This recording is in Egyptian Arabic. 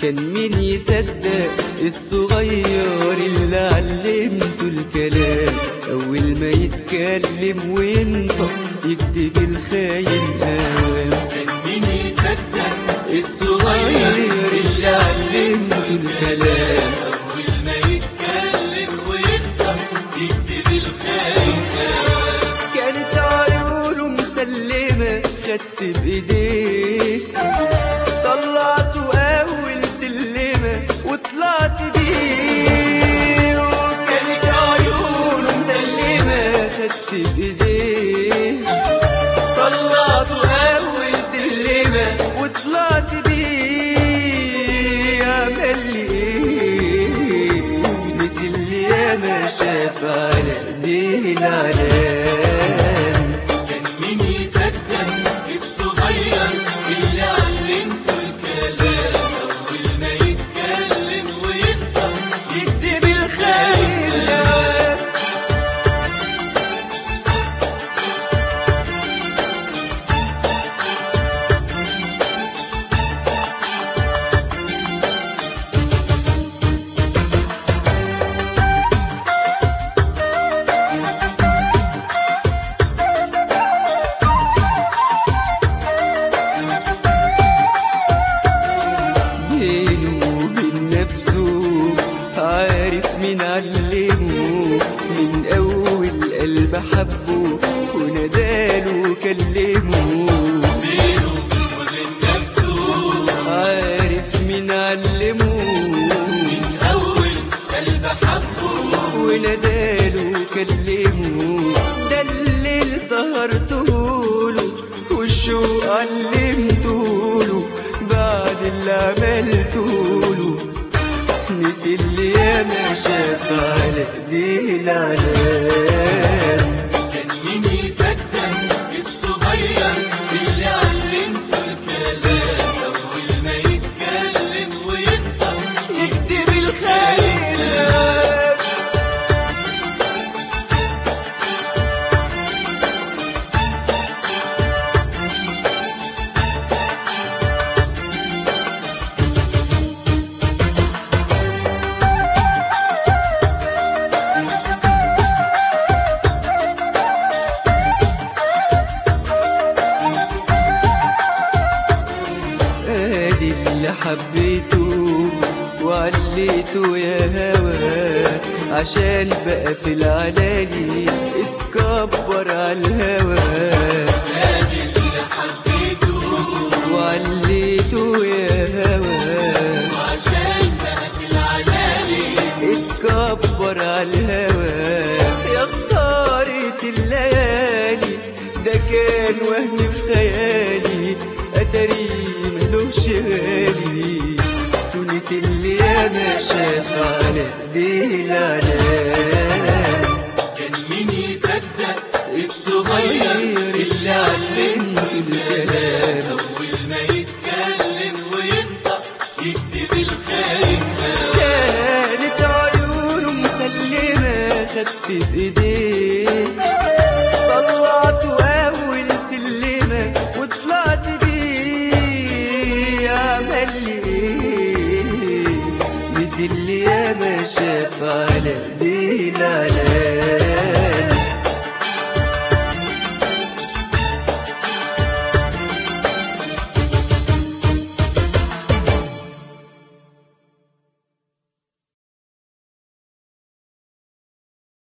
كان مين يصدق الصغير اللي علمته الكلام أول ما يتكلم وينطق يكتب الخاين أوام كان مين يصدق الصغير اللي علمته الكلام أول ما يتكلم ويبدأ يكتب الخاين كانت عيونه مسلمة خدت بإيديه طلعته أول سلمة وطلعت بيه كانت عيونه مسلمة خدت بإيديه طلعته أول سلمة وطلعت بيه عمل لي إيه نزل لي ياما شاف على إيديه العلام كان مين يصدق الصغير اللي علمته الكلام أول ما يتكلم ويبدأ يكتب الخير بينه وبين نفسه عارف مين علمه من أول قلب حبه وناداله وكلمه بينه وبين نفسه عارف مين علمه من أول قلب حبه وناداله وكلمه ده الليل سهرتهوله والشوق علمتهوله بعد اللي عملتهوله نسي اللي ياما شاف على ايديه العلام كان مين يصدق الصغير اللي علمته الكلام أول ما يتكلم ويبدأ يكتب الخير ادي اللي حبيته وعليته يا هوا عشان بقى في العلالي اتكبر على الهوى هادي اللي حبيته وعليته يا هوا وعشان بقى في العلالي اتكبر على الهوى يا خسارة الليالي ده كان وهم في خيالي اتاري ملوش غالي تونس اللي انا شاف على ايديه العلام كان مين يصدق الصغير اللي علمته الكلام أول ما يتكلم ويبدأ يكتب الخاين كانت عيونه مسلمة خدت بإيديه